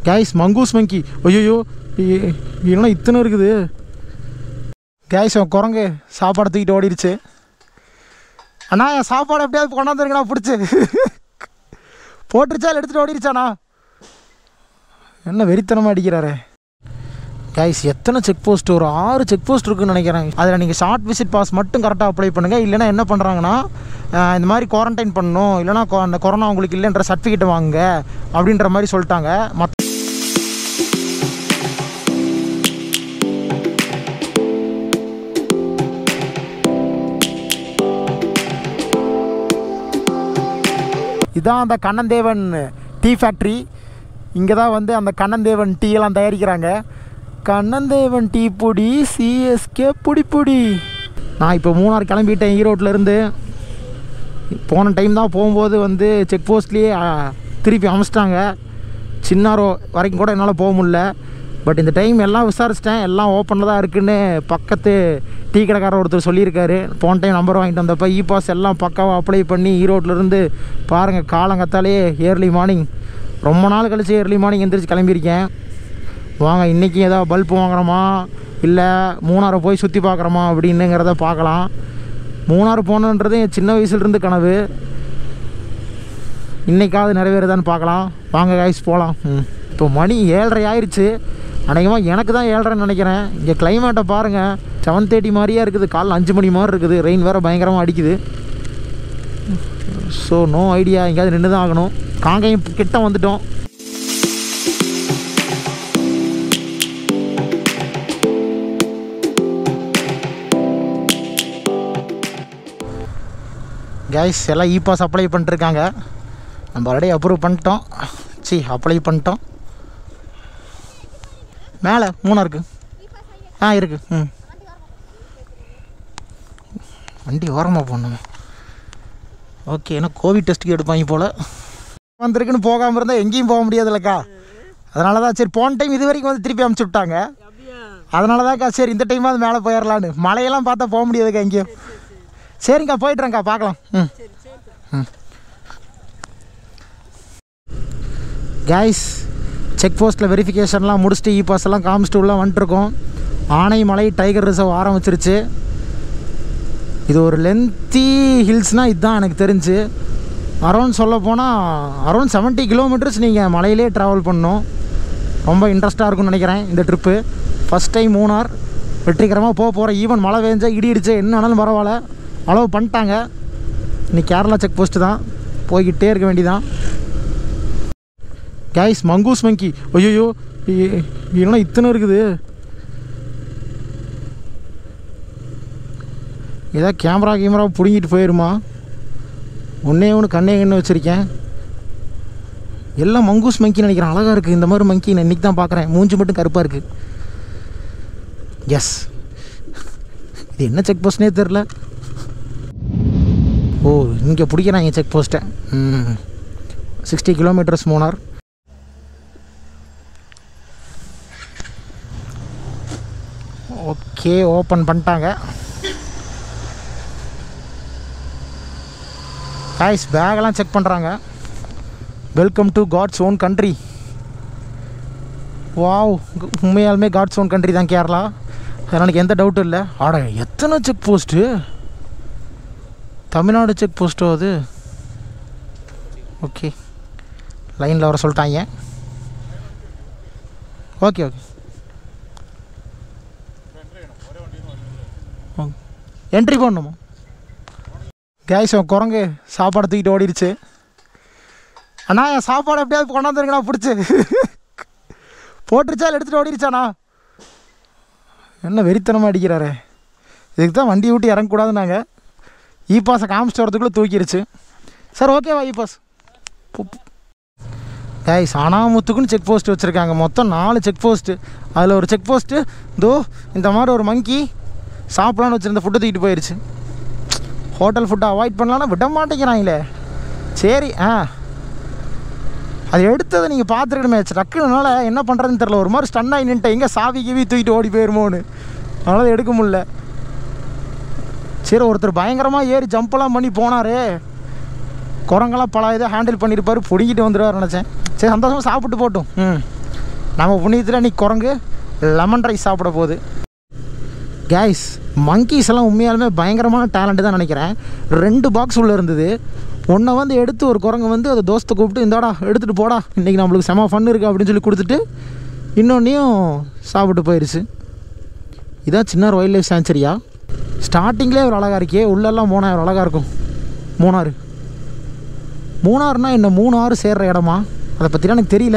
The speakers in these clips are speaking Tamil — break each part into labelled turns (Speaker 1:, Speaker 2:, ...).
Speaker 1: கேஸ் மங்கூஸ் மங்கி ஐயோ இல்லைன்னா இத்தனை இருக்குது கேஸ் அவன் குரங்கு சாப்பாடு தூக்கிட்டு ஓடிடுச்சு அண்ணா என் சாப்பாடு எப்படியாவது கொண்டாந்துருங்கண்ணா பிடிச்சி போட்டுருச்சா இல்லை எடுத்துகிட்டு ஓடிடுச்சாண்ணா என்ன வெறித்தனமாக அடிக்கிறாரு கைஸ் எத்தனை செக் போஸ்ட் ஒரு ஆறு செக் போஸ்ட் இருக்குன்னு நினைக்கிறேன் அதில் நீங்கள் ஷார்ட் விசிட் பாஸ் மட்டும் கரெக்டாக அப்ளை பண்ணுங்கள் இல்லைனா என்ன பண்ணுறாங்கன்னா அஹ், இந்த மாதிரி குவாரண்டைன் பண்ணணும் இல்லைனா கொ- அந்த கொரோனா உங்களுக்கு இல்லைன்ற சர்டிஃபிகேட் வாங்குங்க அப்படின்ற மாதிரி சொல்லிட்டாங்க மற்ற இதான் அந்த கண்ணந்தேவன் டீ ஃபேக்ட்ரி இங்கே தான் வந்து அந்த கண்ணந்தேவன் டீ எல்லாம் தயாரிக்கிறாங்க கண்ணந்தேவன் டீ பொடி சிஎஸ்கே பொடி பொடி நான் இப்போ மூணார் கிளம்பிட்டேன் ஈரோட்டில் இருந்து போன டைம் தான் போகும்போது வந்து செக் போஸ்ட்லேயே திருப்பி அமிச்சிட்டாங்க சின்னாரோ வரைக்கும் கூட என்னால் போக முடியல பட் இந்த டைம் எல்லாம் விசாரிச்சிட்டேன் எல்லாம் ஓப்பனில் தான் இருக்குன்னு பக்கத்து டீ கடைக்காரர் ஒருத்தர் சொல்லியிருக்காரு போன டைம் நம்பர் வாங்கிட்டு வந்தப்போ இ பாஸ் எல்லாம் பக்காவாக அப்ளை பண்ணி ஈரோட்டிலேருந்து பாருங்கள் காலங்கத்தாலே ஏர்லி மார்னிங் ரொம்ப நாள் கழிச்சு ஏர்லி மார்னிங் எந்திரிச்சு கிளம்பியிருக்கேன் வாங்க இன்றைக்கி ஏதாவது பல்ப் வாங்குறோமா இல்லை மூணாரை போய் சுற்றி பார்க்குறோமா அப்படின்னுங்கிறத பார்க்கலாம் மூணார் போகணுன்றது என் சின்ன வயசுலேருந்து கனவு இன்னைக்காவது நிறைவேறுதான்னு பார்க்கலாம் வாங்க காய்ஸ் போகலாம் ம் இப்போ மணி ஏழரை ஆயிடுச்சு அநேகமாக எனக்கு தான் ஏழரைன்னு நினைக்கிறேன் இங்கே கிளைமேட்டை பாருங்கள் செவன் தேர்ட்டி மாதிரியே இருக்குது காலைல அஞ்சு மணி மாதிரி இருக்குது ரெயின் வேறு பயங்கரமாக அடிக்குது ஸோ நோ ஐடியா எங்கேயாவது நின்று தான் ஆகணும் காங்கேயம் கிட்ட வந்துட்டோம் கைஸ் எல்லாம் இ பாஸ் அப்ளை பண்ணிட்டுருக்காங்க நம்ம ஆல்ரெடி அப்ரூவ் பண்ணிட்டோம் சி அப்ளை பண்ணிட்டோம் மேலே மூணா இருக்கு ஆ இருக்கு ம் வண்டி ஓரமாக போடணுமா ஓகே ஏன்னா கோவிட் டெஸ்ட்டுக்கு எடுப்பாங்க போல் வந்திருக்குன்னு போகாமல் இருந்தால் எங்கேயும் போக முடியாதுல்லக்கா அதனால தான் சரி போன டைம் இது வரைக்கும் வந்து திருப்பி அமுச்சு விட்டாங்க அதனால தான்க்கா சரி இந்த டைமாவது மேலே போயிடலான்னு மழையெல்லாம் பார்த்தா போக முடியாதுக்கா எங்கேயும் சரிங்கக்கா போயிட்டுறேங்க்கா பார்க்கலாம் ம் ம் கைஸ் செக் போஸ்ட்டில் வெரிஃபிகேஷன்லாம் முடிச்சுட்டு இ பாஸ் எல்லாம் காமிச்சிட்டு உள்ள வந்துட்டுருக்கோம் ஆனைமலை டைகர் ரிசர்வ் ஆரம்பிச்சிருச்சு இது ஒரு லென்த்தி ஹில்ஸ்னால் இதுதான் எனக்கு தெரிஞ்சு அரௌண்ட் சொல்ல போனால் அரௌண்ட் செவன்ட்டி கிலோமீட்டர்ஸ் நீங்கள் மலையிலே ட்ராவல் பண்ணணும் ரொம்ப இன்ட்ரெஸ்ட்டாக இருக்கும்னு நினைக்கிறேன் இந்த ட்ரிப்பு ஃபஸ்ட் டைம் மூணார் வெற்றிகரமாக போக போகிறேன் ஈவன் மழை பெஞ்சா இடி இடிச்சு என்ன ஆனாலும் பரவாயில்ல அலோவ் பண்ணிட்டாங்க இன்னைக்கு கேரளா செக் போஸ்ட்டு தான் போய்கிட்டே இருக்க வேண்டியதான் கைஸ் மங்கூஸ் மங்கி ஐயோ இல்லைன்னா இத்தனை இருக்குது ஏதோ கேமரா கேமரா பிடுங்கிட்டு போயிருமா ஒன்றே ஒன்று கண்ணே கண்ணு வச்சுருக்கேன் எல்லாம் மங்கூஸ் மங்கி நினைக்கிறேன் அழகாக இருக்குது இந்த மாதிரி மங்கி நான் இன்றைக்கி தான் பார்க்குறேன் மூஞ்சி மட்டும் கருப்பாக இருக்குது எஸ் இது என்ன செக் போஸ்ட்னே தெரில ஓ இங்கே பிடிக்கிறாங்க செக் போஸ்ட்டை ம் sixty kilometers Munnar okay open பண்ணிட்டாங்க காய்ஸ் பேக்கெல்லாம் செக் பண்ணுறாங்க welcome to God's own country wow உண்மையாலுமே காட்ஸ் ஓன் கண்ட்ரி தான் கேரளா அதில் எனக்கு எந்த டவுட்டும் இல்லை ஆட எத்தனை செக் போஸ்ட்டு தமிழ்நாடு செக் போஸ்ட்டோ அது ஓகே லைனில் வர சொல்லிட்டாங்க ஓகே ஓகே என்ட்ரி பண்ணணுமா கேஸ் அவன் குரங்கு சாப்பாடு தூக்கிட்டு ஓடிடுச்சு அண்ணா என் சாப்பாடு எப்படியாவது கொண்டாந்துருங்கண்ணா பிடிச்சி போட்டுருச்சா இல்லை எடுத்துகிட்டு ஓடிடுச்சாண்ணா என்ன வெறித்தனமாக அடிக்கிறாரு இதுக்கு தான் வண்டியை விட்டு இறங்கக்கூடாதுன்னாங்க இ பாஸை காமிச்சிட்டு வரதுக்குள்ளே தூக்கிடுச்சு சார் ஓகேவா இ பாஸ் கைஸ் அனாமுத்துக்குன்னு செக் போஸ்ட் வச்சுருக்காங்க மொத்தம் நாலு செக் போஸ்ட்டு அதில் ஒரு செக் போஸ்ட்டு தோ இந்த மாதிரி ஒரு மங்கி சாப்பிட்லான்னு வச்சுருந்த ஃபுட்டை தூக்கிட்டு போயிடுச்சு ஹோட்டல் ஃபுட்டை அவாய்ட் பண்ணலான்னா விட மாட்டேங்கிறாங்களே சரி ஆ அது எடுத்ததை நீங்கள் பார்த்துருக்கணுமே டக்குனால என்ன பண்ணுறதுன்னு தெரில ஒரு மாதிரி ஸ்டன் ஆகி நின்ட்டேன் எங்கே சாவி கிவி தூக்கிட்டு ஓடி போயிருமோன்னு அதனால அதை எடுக்க முடியல சரி ஒருத்தர் பயங்கரமாக ஏறி ஜம்பெல்லாம் பண்ணி போனார் குரங்கெல்லாம் பல இதை ஹேண்டில் பண்ணியிருப்பார் பிடிங்கிட்டு வந்துடுவார் நினச்சேன் சரி சந்தோஷமாக சாப்பிட்டு போட்டும் ம் நம்ம புண்ணியத்தில் இன்னைக்கு குரங்கு லெமன் ரைஸ் சாப்பிட போகுது கைஸ் monkeys எல்லாம் உண்மையாலுமே பயங்கரமான டேலண்ட் தான் நினைக்கிறேன் ரெண்டு பாக்ஸ் உள்ளே இருந்தது ஒன்றை வந்து எடுத்து ஒரு குரங்கு வந்து அதை தோஸ்தை கூப்பிட்டு இந்தாடா எடுத்துகிட்டு போடா இன்றைக்கி நம்மளுக்கு செம ஃபன் இருக்குது அப்படின்னு சொல்லி கொடுத்துட்டு இன்னொன்றையும் சாப்பிட்டு போயிடுச்சு இதான் சின்ன வைல்ட் லைஃப் சான்ச்சுரியா ஸ்டார்டிங்லேயே ஒரு அழகாக இருக்கே உள்ளெல்லாம் போனால் ஒரு அழகாக இருக்கும் மூணாறு மூணாறுனா என்ன மூணு ஆறு சேர்ற இடமா அதை பற்றிலாம் எனக்கு தெரியல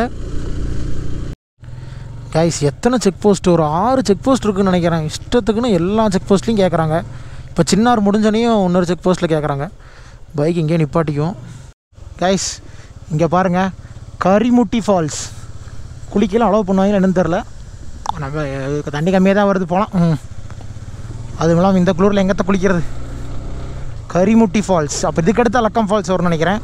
Speaker 1: கைஸ் எத்தனை செக் போஸ்ட் ஒரு ஆறு செக் போஸ்ட் இருக்குன்னு நினைக்கிறேன் இஷ்டத்துக்குன்னு எல்லா செக் போஸ்ட்லையும் கேட்குறாங்க இப்போ சின்னார் முடிஞ்சனையும் இன்னொரு செக் போஸ்ட்டில் கேட்குறாங்க பைக் இங்கே நிப்பாட்டிக்கும் கைஸ் இங்கே பாருங்கள் கரிமுட்டி ஃபால்ஸ் குளிக்கலாம் அலோவ் பண்ணுவாங்க என்னன்னு தெரில நம்ம அஹ், தண்ணி கம்மியாக தான் வருது போகலாம் ம் அதுவும் இல்லாமல் இந்த குளூரில் எங்கத்த குளிக்கிறது கரிமுட்டி ஃபால்ஸ் அப்போ இதுக்கடுத்து லக்கம் ஃபால்ஸ் வரும்னு நினைக்கிறேன்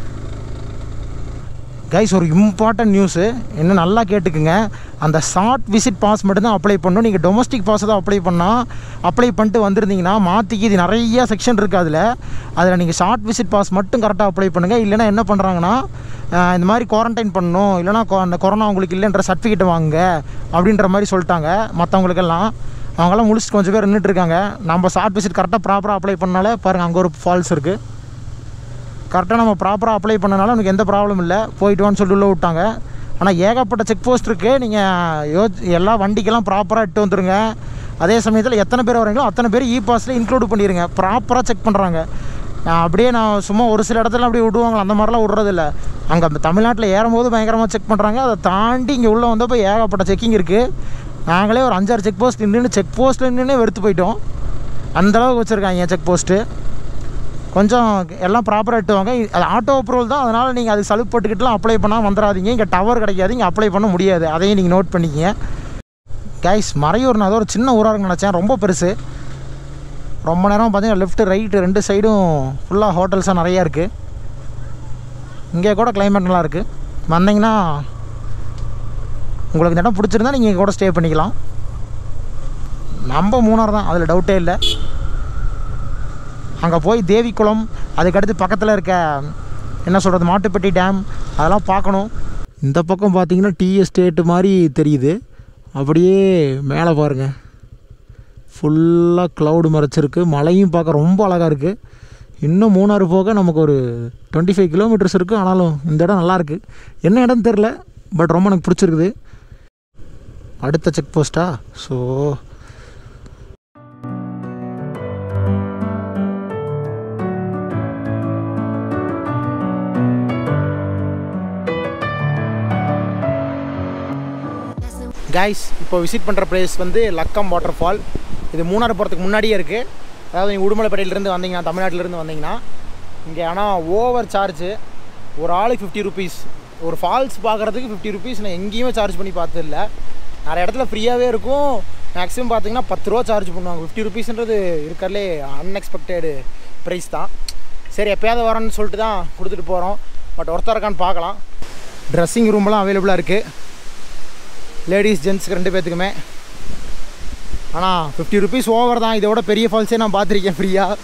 Speaker 1: கைஸ் ஒரு இம்பார்ட்டன்ட் நியூஸு இன்னும் நல்லா கேட்டுக்குங்க அந்த ஷார்ட் விசிட் பாஸ் மட்டும்தான் அப்ளை பண்ணணும் நீங்கள் டொமஸ்டிக் பாஸ் தான் அப்ளை பண்ணால் அப்ளை பண்ணிட்டு வந்திருந்தீங்கன்னா மாற்றிக்கு இது நிறைய செக்ஷன் இருக்குது அதில் அதில் நீங்கள் ஷார்ட் விசிட் பாஸ் மட்டும் கரெக்டாக அப்ளை பண்ணுங்கள் இல்லைன்னா என்ன பண்ணுறாங்கன்னா அஹ், இந்த மாதிரி குவாரண்டைன் பண்ணணும் இல்லைனா கொ- அந்த கொரோனா உங்களுக்கு இல்லைன்ற சர்டிஃபிகேட் வாங்குங்க அப்படின்ற மாதிரி சொல்லிட்டாங்க மற்றவங்களுக்கெல்லாம் அவங்கெல்லாம் முடிச்சுட்டு கொஞ்சம் பேர் நின்றுட்டு இருக்காங்க நம்ம ஷார்ட் விசிட் கரெக்டாக ப்ராப்பராக அப்ளை பண்ணாலே பாருங்கள் அங்கே ஒரு ஃபால்ஸ் இருக்குது கரெக்டாக நம்ம ப்ராப்பராக அப்ளை பண்ணனால எனக்கு எந்த ப்ராப்ளம் இல்லை போயிட்டு வான்னு சொல்லி உள்ள விட்டாங்க ஆனால் ஏகப்பட்ட செக் போஸ்ட் இருக்குது நீங்கள் யோ எல்லா வண்டிக்கெல்லாம் ப்ராப்பராக இட்டு வந்துருங்க அதே சமயத்தில் எத்தனை பேர் வரீங்களோ அத்தனை பேர் இ பாஸில் இன்க்ளூட் பண்ணிடுங்க ப்ராப்பராக செக் பண்ணுறாங்க அப்படியே நான் சும்மா ஒரு சில இடத்துல அப்படியே விடுவாங்களே அந்த மாதிரிலாம் விட்றதில்ல அங்கே அந்த தமிழ்நாட்டில் ஏறும்போது பயங்கரமாக செக் பண்ணுறாங்க அதை தாண்டி இங்கே உள்ளே வந்தப்போ ஏகப்பட்ட செக்கிங் இருக்குது நாங்களே ஒரு அஞ்சாறு செக் போஸ்ட் நின்று செக் போஸ்ட்டில் நின்று வெறுத்து போயிட்டோம் அந்தளவுக்கு வச்சுருக்காங்க செக் போஸ்ட்டு கொஞ்சம் எல்லாம் ப்ராப்பராக எட்டுவாங்க அது ஆட்டோ அப்ரூவல் தான் அதனால் நீங்கள் அதுக்கு சலுப்பு போட்டுக்கிட்டுலாம் அப்ளை பண்ணால் வந்துடாதீங்க இங்கே டவர் கிடைக்காது இங்கே அப்ளை பண்ண முடியாது அதையும் நீங்கள் நோட் பண்ணிக்கிங்க கைஸ் மறையூர் நான் ஏதோ ஒரு சின்ன ஊராக இருக்குன்னு நினச்சேன் ரொம்ப பெருசு ரொம்ப நேரம் பார்த்தீங்கன்னா லெஃப்ட் ரைட்டு ரெண்டு சைடும் ஃபுல்லாக ஹோட்டல்ஸாக நிறையா இருக்குது இங்கே கூட climate நல்லா இருக்குது வந்தீங்கன்னா உங்களுக்கு இந்த இடம் பிடிச்சிருந்தா நீங்கள் இங்கே கூட ஸ்டே பண்ணிக்கலாம் நம்ம மூணார் தான் அதில் டவுட்டே இல்லை அங்கே போய் தேவிக்குளம் அதுக்கடுத்து பக்கத்தில் இருக்க என்ன சொல்கிறது மாட்டுப்பட்டி டேம் அதெல்லாம் பார்க்கணும் இந்த பக்கம் பார்த்தீங்கன்னா டீ எஸ்டேட்டு மாதிரி தெரியுது அப்படியே மேலே பாருங்கள் ஃபுல்லாக க்ளவுடு மறைச்சிருக்கு மலையும் பார்க்க ரொம்ப அழகாக இருக்குது இன்னும் மூணாறு போக நமக்கு ஒரு டுவெண்ட்டி ஃபைவ் கிலோமீட்டர்ஸ் இருக்குது ஆனாலும் இந்த இடம் நல்லா இருக்கு என்ன இடம் தெரில பட் ரொம்ப எனக்கு பிடிச்சிருக்குது அடுத்த செக் போஸ்ட்டா ஸோ கைஸ் இப்போ விசிட் பண்ணுற பிளேஸ் வந்து லக்கம் வாட்டர் ஃபால் இது மூணாறு போகிறதுக்கு முன்னாடியே இருக்குது அதாவது நீங்கள் உடுமலைப்பேட்டையிலேருந்து வந்தீங்கன்னா தமிழ்நாட்டிலேருந்து வந்தீங்கன்னா இங்கே ஆனால் ஓவர் சார்ஜு ஒரு ஆளுக்கு ஃபிஃப்டி ருபீஸ் ஒரு ஃபால்ஸ் பார்க்குறதுக்கு ஃபிஃப்டி ருபீஸ் நான் எங்கேயுமே சார்ஜ் பண்ணி பார்த்ததில்ல நிறைய இடத்துல ஃப்ரீயாகவே இருக்கும் மேக்ஸிமம் பார்த்தீங்கன்னா பத்து ரூபா சார்ஜ் பண்ணுவாங்க ஃபிஃப்டி ருபீஸ்ன்றது இருக்கிறதுலே அன்எக்ஸ்பெக்டடு ப்ரைஸ் தான் சரி எப்போயாவது வரேன்னு சொல்லிட்டு தான் கொடுத்துட்டு போகிறோம் பட் ஒருத்தர் இருக்கான்னு பார்க்கலாம் ட்ரெஸ்ஸிங் ரூம்லாம் அவைலபிளாக இருக்குது லேடிஸ் ஜென்ட்ஸ்க்கு ரெண்டு பேர்த்துக்குமே ஆனால் ஃபிஃப்டி ருபீஸ் ஓவர் தான் இதோட பெரிய ஃபால்ஸே நான் பார்த்துருக்கேன் ஃப்ரீயாக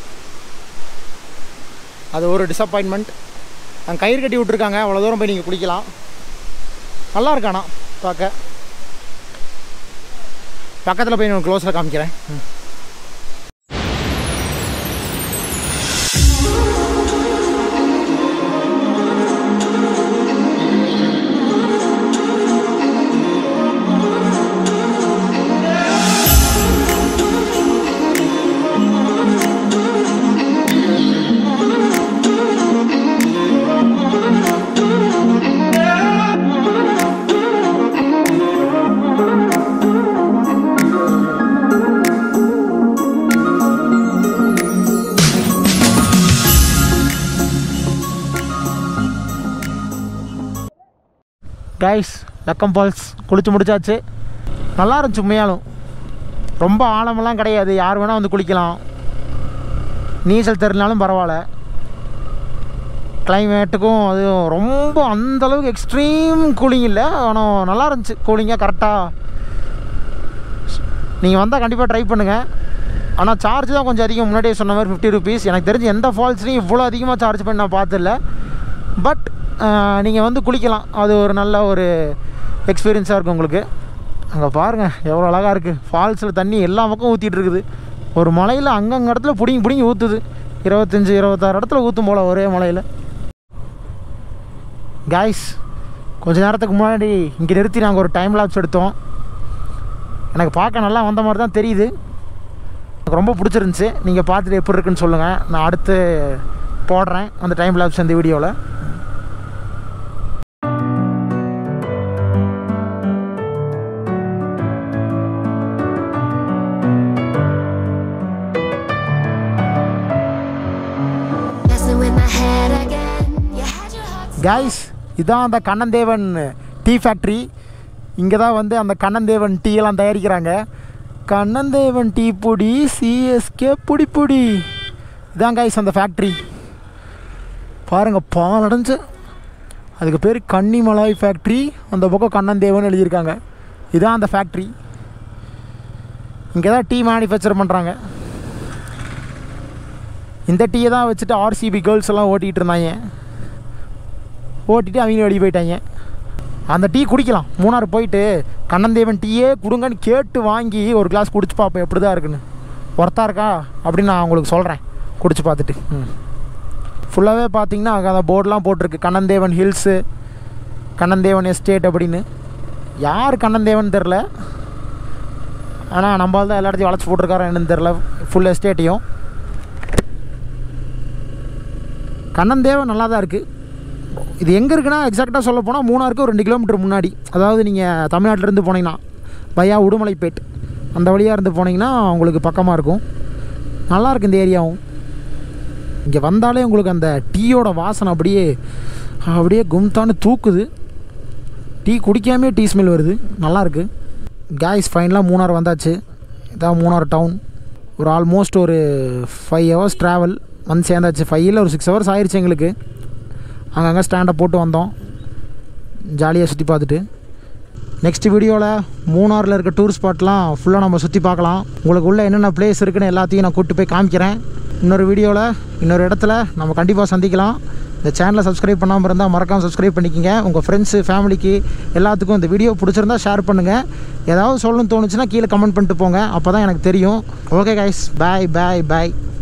Speaker 1: அது ஒரு டிசப்பாயின்மெண்ட் அங்கே கயிறு கட்டி விட்ருக்காங்க அவ்வளோ தூரம் போய் நீங்கள் குளிக்கலாம் நல்லா இருக்கானா பார்க்க பக்கத்தில் போய் நான் க்ளோஸில் காமிக்கிறேன் ம். கைஸ் லக்கம் ஃபால்ஸ் குளிச்சு முடிச்சாச்சு நல்லா இருந்துச்சு உண்மையாலும் ரொம்ப ஆழமெல்லாம் கிடையாது யார் வேணால் வந்து குளிக்கலாம் நீச்சல் தெரிஞ்சாலும் பரவாயில்ல கிளைமேட்டுக்கும் அது ரொம்ப அந்த அளவுக்கு எக்ஸ்ட்ரீம் கூலிங் இல்லை ஆனால் நல்லா இருந்துச்சு கூலிங்காக கரெக்டாக நீங்கள் வந்தால் கண்டிப்பாக ட்ரை பண்ணுங்கள் ஆனால் சார்ஜ் தான் கொஞ்சம் அதிகம் முன்னாடியே சொன்ன மாதிரி ஃபிஃப்டி ருபீஸ் எனக்கு தெரிஞ்சு எந்த ஃபால்ஸ்லையும் இவ்வளோ அதிகமாக சார்ஜ் பண்ணி நான் பார்த்ததில்ல பட் நீங்கள் வந்து குளிக்கலாம் அது ஒரு நல்ல ஒரு எக்ஸ்பீரியன்ஸாக இருக்கும் உங்களுக்கு அங்கே பாருங்கள் எவ்வளோ அழகாக இருக்குது ஃபால்ஸில் தண்ணி எல்லா பக்கம் ஊற்றிட்டு இருக்குது ஒரு மலையில் அங்கங்க இடத்துல பிடிங்கி பிடிங்கி ஊற்றுது இருபத்தஞ்சி இருபத்தாறு இடத்துல ஊற்றும் போல் ஒரே மலையில் காய்ஸ் கொஞ்ச நேரத்துக்கு முன்னாடி இங்கே நிறுத்தி நாங்கள் ஒரு டைம் லாப்ஸ் எடுத்தோம் எனக்கு பார்க்க நல்லா வந்த மாதிரி தான் தெரியுது எனக்கு ரொம்ப பிடிச்சிருந்துச்சி நீங்கள் பார்த்துட்டு எப்படி இருக்குன்னு சொல்லுங்கள் நான் அடுத்து போடுறேன் அந்த டைம் லாப்ஸ் இந்த வீடியோவில்
Speaker 2: Messing with my head again. You had your heart
Speaker 1: guys இதான் அந்த கண்ணந்தேவன் டீ ஃபேக்ட்ரி இங்கே தான் வந்து அந்த கண்ணந்தேவன் டீ எல்லாம் தயாரிக்கிறாங்க கண்ணந்தேவன் டீ பொடி சிஎஸ்கே பொடி பொடி இதான் காய்ஸ் அந்த ஃபேக்ட்ரி பாருங்கள் பாலடைஞ்சு அதுக்கு பேர் கன்னிமலாய் ஃபேக்ட்ரி அந்த பக்கம் கண்ணந்தேவன் எழுதியிருக்காங்க இதான் அந்த ஃபேக்ட்ரி இங்கே தான் டீ மேனுஃபேக்சர் பண்ணுறாங்க இந்த டீயை தான் வச்சுட்டு ஆர்சிபி கேர்ள்ஸ் எல்லாம் ஓட்டிகிட்டு இருந்தாங்க ஓட்டிட்டு அவங்க வெளியே போயிட்டாங்க அந்த டீ குடிக்கலாம் மூணார் போயிட்டு கண்ணந்தேவன் டீயே கொடுங்கன்னு கேட்டு வாங்கி ஒரு கிளாஸ் குடிச்சு பார்ப்போம் எப்படி தான் இருக்குன்னு ஒர்த்தா இருக்கா அப்படின்னு நான் உங்களுக்கு சொல்கிறேன் குடிச்சு பார்த்துட்டு ம் ஃபுல்லாகவே பார்த்தீங்கன்னா அங்கே அந்த போர்டெலாம் போட்டிருக்கு கண்ணந்தேவன் ஹில்ஸு கண்ணந்தேவன் எஸ்டேட் அப்படின்னு யார் கண்ணந்தேவன் தெரில ஆனால் நம்ம தான் எல்லா இடத்தையும் வளைச்சி போட்டிருக்காரு என்னன்னு தெரில ஃபுல் எஸ்டேட்டையும் கண்ணந்தேவன் நல்லா தான் இருக்குது இது எங்கே இருக்குன்னா எக்ஸாக்டாக சொல்ல போனால் மூணாருக்கு ஒரு ரெண்டு கிலோமீட்டர் முன்னாடி அதாவது நீங்கள் தமிழ்நாட்டிலேருந்து போனீங்கன்னா பையா உடுமலைப்பேட் அந்த வழியாக இருந்து போனீங்கன்னா உங்களுக்கு பக்கமாக இருக்கும் நல்லா இருக்கு இந்த ஏரியாவும் இங்கே வந்தாலே உங்களுக்கு அந்த டீயோட வாசனை அப்படியே அப்படியே கும்தான்னு தூக்குது டீ குடிக்காமே டீ ஸ்மெல் வருது நல்லா இருக்கு கேஸ் ஃபைனலாக மூணார் வந்தாச்சு இதான் மூணார் டவுன் ஒரு ஆல்மோஸ்ட் ஒரு ஃபைவ் ஹவர்ஸ் ட்ராவல் வந்து சேர்ந்தாச்சு ஃபைவ் இல்லை ஒரு சிக்ஸ் ஹவர்ஸ் ஆயிடுச்சு எங்களுக்கு அங்கங்கே ஸ்டாண்டை போட்டு வந்தோம் ஜாலியாக சுற்றி பார்த்துட்டு நெக்ஸ்ட் வீடியோவில் மூணாரில் இருக்க டூர் ஸ்பாட்லாம் ஃபுல்லாக நம்ம சுற்றி பார்க்கலாம் உங்களுக்கு உள்ள என்னென்ன பிளேஸ் இருக்குன்னு எல்லாத்தையும் நான் கூப்பிட்டு போய் காமிக்கிறேன் இன்னொரு வீடியோவில் இன்னொரு இடத்துல நம்ம கண்டிப்பாக சந்திக்கலாம் இந்த சேனலை சப்ஸ்கிரைப் பண்ணாமல் இருந்தால் மறக்காமல் சப்ஸ்கிரைப் பண்ணிக்கங்க உங்கள் ஃப்ரெண்ட்ஸு ஃபேமிலிக்கு எல்லாத்துக்கும் இந்த வீடியோ பிடிச்சிருந்தா ஷேர் பண்ணுங்கள் ஏதாவது சொல்லணும்னு தோணுச்சுன்னா கீழே கமெண்ட் பண்ணிட்டு போங்க அப்போ தான் எனக்கு தெரியும் ஓகே கைஸ் பாய் பாய் பாய்